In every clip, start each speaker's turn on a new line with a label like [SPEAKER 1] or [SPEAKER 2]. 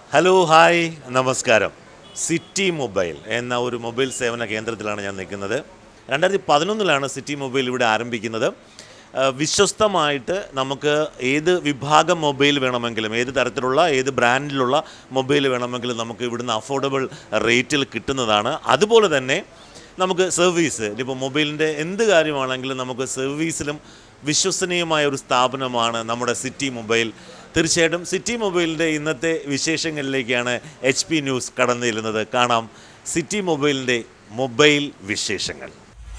[SPEAKER 1] Hello hi നമസ്കാരം City Mobile എന്ന ഒരു മൊബൈൽ സേവന കേന്ദ്രത്തിലാണ് ഞാൻ നിൽക്കുന്നത് രണ്ടായിരത്തി പതിനൊന്നിലാണ് സിറ്റി മൊബൈൽ ഇവിടെ ആരംഭിക്കുന്നത് ആ, വിശ്വസ്തമായിട്ട് നമുക്ക് ഏത് വിഭാഗം മൊബൈൽ വേണമെങ്കിലും ഏത് തരത്തിലുള്ള ഏത് ബ്രാൻഡിലുള്ള മൊബൈൽ വേണമെങ്കിലും നമുക്ക് ഇവിടുന്ന് അഫോർഡബിൾ റേറ്റിൽ കിട്ടുന്നതാണ് അതുപോലെ തന്നെ നമുക്ക് സർവീസ് ഇപ്പോൾ മൊബൈലിൻ്റെ എന്ത് കാര്യമാണെങ്കിലും നമുക്ക് സർവീസിലും വിശ്വസനീയമായ ഒരു സ്ഥാപനമാണ് നമ്മുടെ സിറ്റി മൊബൈൽ തീർച്ചയായിട്ടും സിറ്റി മൊബൈലിൻ്റെ ഇന്നത്തെ വിശേഷങ്ങളിലേക്കാണ് എച്ച് പി ന്യൂസ് കടന്നു ചെല്ലുന്നത് കാണാം സിറ്റി മൊബൈലിൻ്റെ മൊബൈൽ വിശേഷങ്ങൾ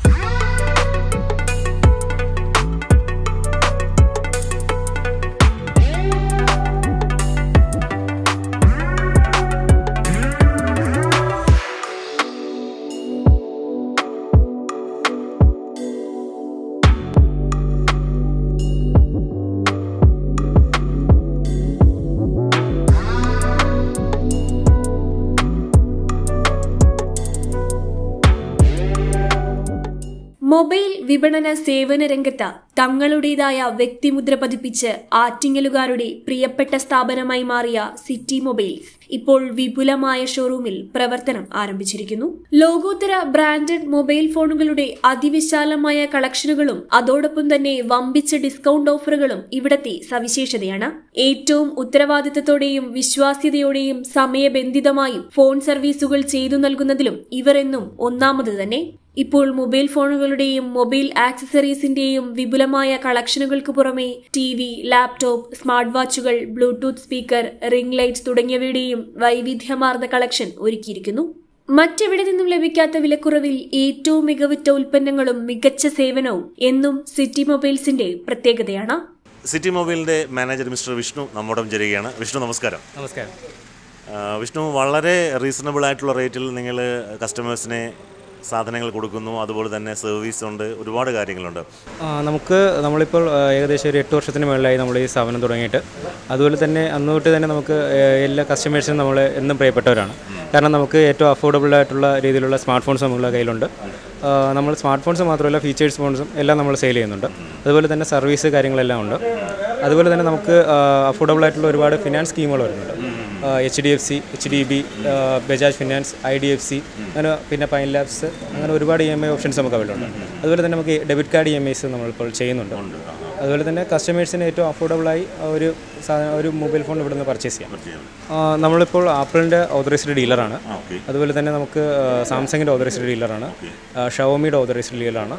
[SPEAKER 2] മൊബൈൽ വിപണന സേവന രംഗത്ത് തങ്ങളുടേതായ വ്യക്തിമുദ്ര പതിപ്പിച്ച് ആറ്റിങ്ങലുകാരുടെ പ്രിയപ്പെട്ട സ്ഥാപനമായി മാറിയ സിറ്റി മൊബൈൽസ് ഇപ്പോൾ വിപുലമായ ഷോറൂമിൽ പ്രവർത്തനം ആരംഭിച്ചിരിക്കുന്നു ലോകോത്തര ബ്രാൻഡഡ് മൊബൈൽ ഫോണുകളുടെ അതിവിശാലമായ കളക്ഷനുകളും അതോടൊപ്പം തന്നെ വമ്പിച്ച ഡിസ്കൗണ്ട് ഓഫറുകളും ഇവിടത്തെ സവിശേഷതയാണ് ഏറ്റവും ഉത്തരവാദിത്തത്തോടെയും വിശ്വാസ്യതയോടെയും സമയബന്ധിതമായും ഫോൺ സർവീസുകൾ ചെയ്തു നൽകുന്നതിലും ഇവർ എന്നും ഒന്നാമത് തന്നെ ഇപ്പോൾ മൊബൈൽ ഫോണുകളുടെയും മൊബൈൽ ആക്സസറീസിന്റെയും വിപുലമായ കളക്ഷനുകൾക്ക് പുറമെ ടി വി ലാപ്ടോപ്പ് സ്മാർട്ട് വാച്ചുകൾ ബ്ലൂടൂത്ത് സ്പീക്കർ റിംഗ് ലൈറ്റ്സ് തുടങ്ങിയവയുടെയും വൈവിധ്യമാർന്ന കളക്ഷൻ ഒരുക്കിയിരിക്കുന്നു മറ്റെവിടെ നിന്നും ലഭിക്കാത്ത വിലക്കുറവിൽ ഏറ്റവും മികവുറ്റ ഉൽപ്പന്നങ്ങളും മികച്ച സേവനവും എന്നും സിറ്റി മൊബൈൽസിന്റെ പ്രത്യേകതയാണ്
[SPEAKER 1] സിറ്റി മൊബൈലിൻ്റെ മാനേജർ മിസ്റ്റർ വിഷ്ണു നമ്മോടൊപ്പം ചേരുകയാണ് വിഷ്ണു നമസ്കാരം
[SPEAKER 3] നമസ്കാരം
[SPEAKER 1] ആ, വിഷ്ണു വളരെ റീസണബിൾ ആയിട്ടുള്ള റേറ്റിൽ നിങ്ങൾ കസ്റ്റമേഴ്സിനെ സാധനങ്ങൾ കൊടുക്കുന്നു അതുപോലെ തന്നെ സർവീസ് ഉണ്ട് ഒരുപാട് കാര്യങ്ങളുണ്ട്
[SPEAKER 3] ആ, നമുക്ക് നമ്മളിപ്പോൾ ആ, ഏകദേശം ഒരു എട്ട് വർഷത്തിന് മുകളിലായി നമ്മൾ ഈ സ്ഥാപനം തുടങ്ങിയിട്ട് അതുപോലെ തന്നെ അന്ന് തൊട്ട് തന്നെ നമുക്ക് ഏ, എല്ലാ കസ്റ്റമേഴ്സിനും നമ്മൾ എന്നും പ്രിയപ്പെട്ടവരാണ് കാരണം നമുക്ക് ഏറ്റവും അഫോർഡബിൾ ആയിട്ടുള്ള രീതിയിലുള്ള സ്മാർട്ട് ഫോൺസ് നമ്മുടെ കയ്യിലുണ്ട് ആ, നമ്മൾ സ്മാർട്ട് ഫോൺസ് മാത്രമല്ല ഫീച്ചേഴ്സ് ഫോൺസും എല്ലാം നമ്മൾ സെയിൽ ചെയ്യുന്നുണ്ട് അതുപോലെ തന്നെ സർവീസ് കാര്യങ്ങളെല്ലാം ഉണ്ട് അതുപോലെ തന്നെ നമുക്ക് അഫോർഡബിൾ ആയിട്ടുള്ള ഒരുപാട് ഫിനാൻസ് സ്കീമുകൾ വരുന്നുണ്ട് H D F C H D B Bajaj finance I D F C അങ്ങനെ പിന്നെ പൈൻ ലാബ്സ് അങ്ങനെ ഒരുപാട് ഇ എം ഐ ഓപ്ഷൻസ് നമുക്ക് അവൈലബിൾ ഉണ്ട് അതുപോലെ തന്നെ നമുക്ക് debit card E M Is നമ്മളിപ്പോൾ ചെയ്യുന്നുണ്ട് അതുപോലെ തന്നെ കസ്റ്റമേഴ്സിന് ഏറ്റവും അഫോർഡബിളായി ഒരു സാധനം ഒരു മൊബൈൽ ഫോൺ ഇവിടുന്ന് പർച്ചേസ് ചെയ്യാം ആ, നമ്മളിപ്പോൾ ആപ്പിളിൻ്റെ ഓതറൈസ്ഡ് ഡീലറാണ്
[SPEAKER 1] ഓക്കെ
[SPEAKER 3] അതുപോലെ തന്നെ നമുക്ക് സാംസങ്ങിൻ്റെ ഓതറൈസ്ഡ് ഡീലറാണ് ഷവോമിയുടെ ഓതറൈസ്ഡ് ഡീലറാണ്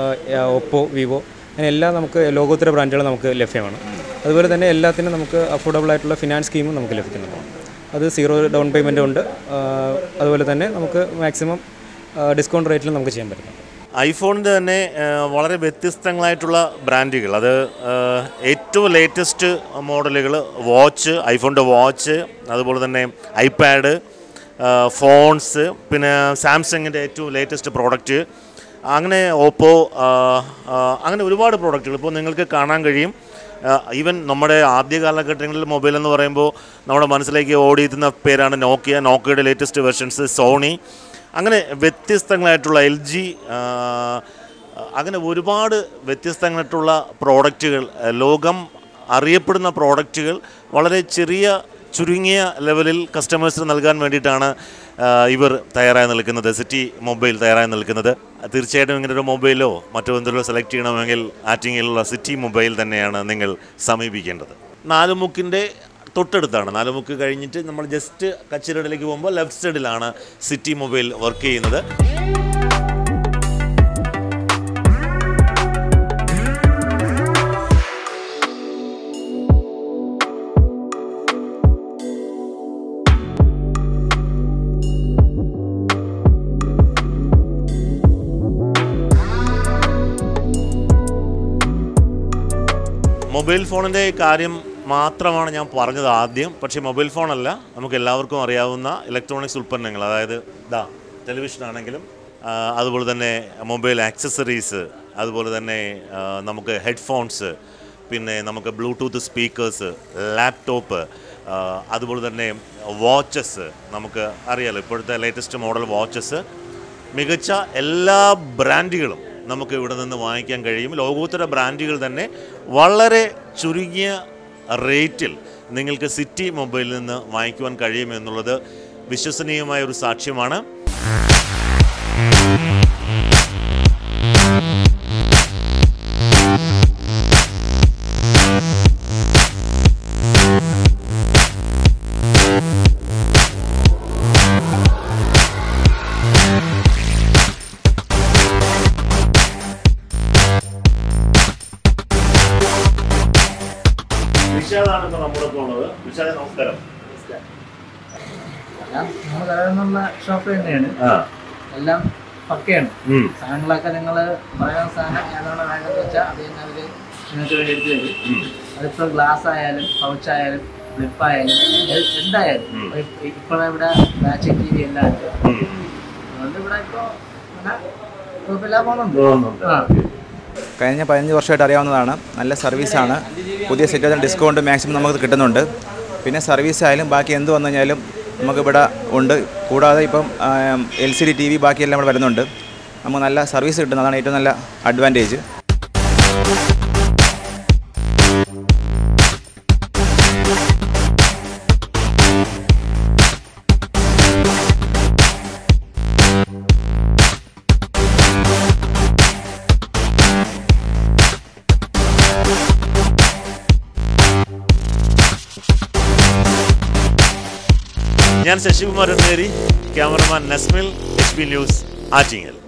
[SPEAKER 3] ഒപ്പോ വിവോ അങ്ങനെ എല്ലാം നമുക്ക് ലോകോത്തര ബ്രാൻഡുകൾ നമുക്ക് ലഭ്യമാണ് അതുപോലെ തന്നെ എല്ലാത്തിനും നമുക്ക് അഫോർഡബിൾ ആയിട്ടുള്ള ഫിനാൻസ് സ്കീമും നമുക്ക് ലഭിക്കുന്നുണ്ട് അത് സീറോ ഡൗൺ പേയ്മെൻറ്റ് ഉണ്ട് ആ, അതുപോലെ തന്നെ നമുക്ക് മാക്സിമം ഡിസ്കൗണ്ട് റേറ്റിൽ നമുക്ക് ചെയ്യാൻ പറ്റുന്നുണ്ട്
[SPEAKER 1] ഐഫോണിൻ്റെ തന്നെ ആ, വളരെ വ്യത്യസ്തങ്ങളായിട്ടുള്ള ബ്രാൻഡുകൾ അത് ആ, ഏറ്റവും ലേറ്റസ്റ്റ് മോഡലുകൾ വാച്ച് ഐഫോണിൻ്റെ വാച്ച് അതുപോലെ തന്നെ ഐപാഡ് ഫോൺസ് പിന്നെ സാംസങ്ങിൻ്റെ ഏറ്റവും ലേറ്റസ്റ്റ് പ്രോഡക്റ്റ് അങ്ങനെ ഓപ്പോ ആ, ആ, അങ്ങനെ ഒരുപാട് പ്രോഡക്റ്റുകൾ ഇപ്പോൾ നിങ്ങൾക്ക് കാണാൻ കഴിയും ഈവൻ നമ്മുടെ ആദ്യ കാലഘട്ടങ്ങളിൽ മൊബൈൽ എന്ന് പറയുമ്പോൾ നമ്മുടെ മനസ്സിലേക്ക് ഓടിയെത്തുന്ന പേരാണ് നോക്കിയ നോക്കിയയുടെ ലേറ്റസ്റ്റ് വെർഷൻസ് സോണി അങ്ങനെ വ്യത്യസ്തങ്ങളായിട്ടുള്ള എൽ ജി അങ്ങനെ ഒരുപാട് വ്യത്യസ്തങ്ങളായിട്ടുള്ള പ്രോഡക്റ്റുകൾ ലോകം അറിയപ്പെടുന്ന പ്രോഡക്റ്റുകൾ വളരെ ചെറിയ ചുരുങ്ങിയ ലെവലിൽ കസ്റ്റമേഴ്സിന് നൽകാൻ വേണ്ടിയിട്ടാണ് ആ, ഇവർ തയ്യാറായി നിൽക്കുന്നത് സിറ്റി മൊബൈൽ തയ്യാറായി നിൽക്കുന്നത് തീർച്ചയായിട്ടും ഇങ്ങനെ ഒരു മൊബൈലോ മറ്റോ എന്തെങ്കിലും സെലക്ട് ചെയ്യണമെങ്കിൽ ആറ്റിങ്ങിലുള്ള സിറ്റി മൊബൈൽ തന്നെയാണ് നിങ്ങൾ സമീപിക്കേണ്ടത് നാലുമുക്കിൻ്റെ തൊട്ടടുത്താണ് നാലുമുക്ക് കഴിഞ്ഞിട്ട് നമ്മൾ ജസ്റ്റ് കച്ചിരടിലേക്ക് പോകുമ്പോൾ ലെഫ്റ്റ് സൈഡിലാണ് സിറ്റി മൊബൈൽ വർക്ക് ചെയ്യുന്നത് മൊബൈൽ ഫോണിൻ്റെ കാര്യം മാത്രമാണ് ഞാൻ പറഞ്ഞത് ആദ്യം പക്ഷേ മൊബൈൽ ഫോണല്ല നമുക്ക് എല്ലാവർക്കും അറിയാവുന്ന ഇലക്ട്രോണിക്സ് ഉൽപ്പന്നങ്ങൾ അതായത് ഇതാ ടെലിവിഷൻ ആണെങ്കിലും ആ, അതുപോലെ തന്നെ മൊബൈൽ ആക്സസറീസ് അതുപോലെ തന്നെ ആ, നമുക്ക് ഹെഡ്ഫോൺസ് പിന്നെ നമുക്ക് ബ്ലൂടൂത്ത് സ്പീക്കേഴ്സ് ലാപ്ടോപ്പ് അതുപോലെ തന്നെ വാച്ചസ് നമുക്ക് അറിയാലോ ഇപ്പോഴത്തെ ലേറ്റസ്റ്റ് മോഡൽ വാച്ചസ് മികച്ച എല്ലാ ബ്രാൻഡുകളും നമുക്ക് ഇവിടെ നിന്ന് വാങ്ങിക്കാൻ കഴിയും ലോകോത്തര ബ്രാൻഡുകൾ തന്നെ വളരെ ചുരുങ്ങിയ റേറ്റിൽ നിങ്ങൾക്ക് സിറ്റി മൊബൈലിൽ നിന്ന് വാങ്ങിക്കുവാൻ കഴിയുമെന്നുള്ളത് വിശ്വസനീയമായ ഒരു സാക്ഷ്യമാണ് വിശാലാണ് ഇപ്പോൾ നമ്മളൊക്കെ ഉള്ളത് വിശാല നമസ്കാരം
[SPEAKER 4] എല്ലാം നമ്മൾ കടന്നുള്ള ഷോപ്പ് തന്നെയാണ് എല്ലാം പക്കയാണ്
[SPEAKER 1] ഉം.
[SPEAKER 4] സാധനങ്ങളൊക്കെ നിങ്ങൾ പറയുന്ന സാധനം ഏതാണ് വേണ്ടതെന്ന് വെച്ചാൽ അത് തന്നെ അവർ നിങ്ങൾക്ക് വേണ്ടി എടുത്തു തരും അതിപ്പോൾ ഗ്ലാസ് ആയാലും പൗച്ച് ആയാലും ഫ്ലിപ്പ് ആയാലും ഏത് എന്തായാലും ഇപ്പോൾ ഇവിടെ മാച്ചിങ് ടി വി എല്ലാം ഉണ്ട് അതുകൊണ്ട് ഇവിടെ ഇപ്പോൾ അങ്ങനെ കുഴപ്പമില്ലാതെ പോകുന്നുണ്ട് ആ
[SPEAKER 5] കഴിഞ്ഞ പതിനഞ്ച് വർഷമായിട്ട് അറിയാവുന്നതാണ് നല്ല സർവീസാണ് പുതിയ സെറ്റ് ഡിസ്കൗണ്ട് മാക്സിമം നമുക്ക് കിട്ടുന്നുണ്ട് പിന്നെ സർവീസ് ആയാലും ബാക്കി എന്ത് വന്നു കഴിഞ്ഞാലും നമുക്കിവിടെ ഉണ്ട് കൂടാതെ ഇപ്പം L C D T V ബാക്കിയെല്ലാം ഇവിടെ വരുന്നുണ്ട് നമുക്ക് നല്ല സർവീസ് കിട്ടുന്നത് അതാണ് ഏറ്റവും നല്ല അഡ്വാൻറ്റേജ്
[SPEAKER 1] ഞാൻ ശശികുമാർ എന്നേരി ക്യാമറമാൻ നസ്മിൽ എച്ച് പി ന്യൂസ് ആറ്റിങ്ങൽ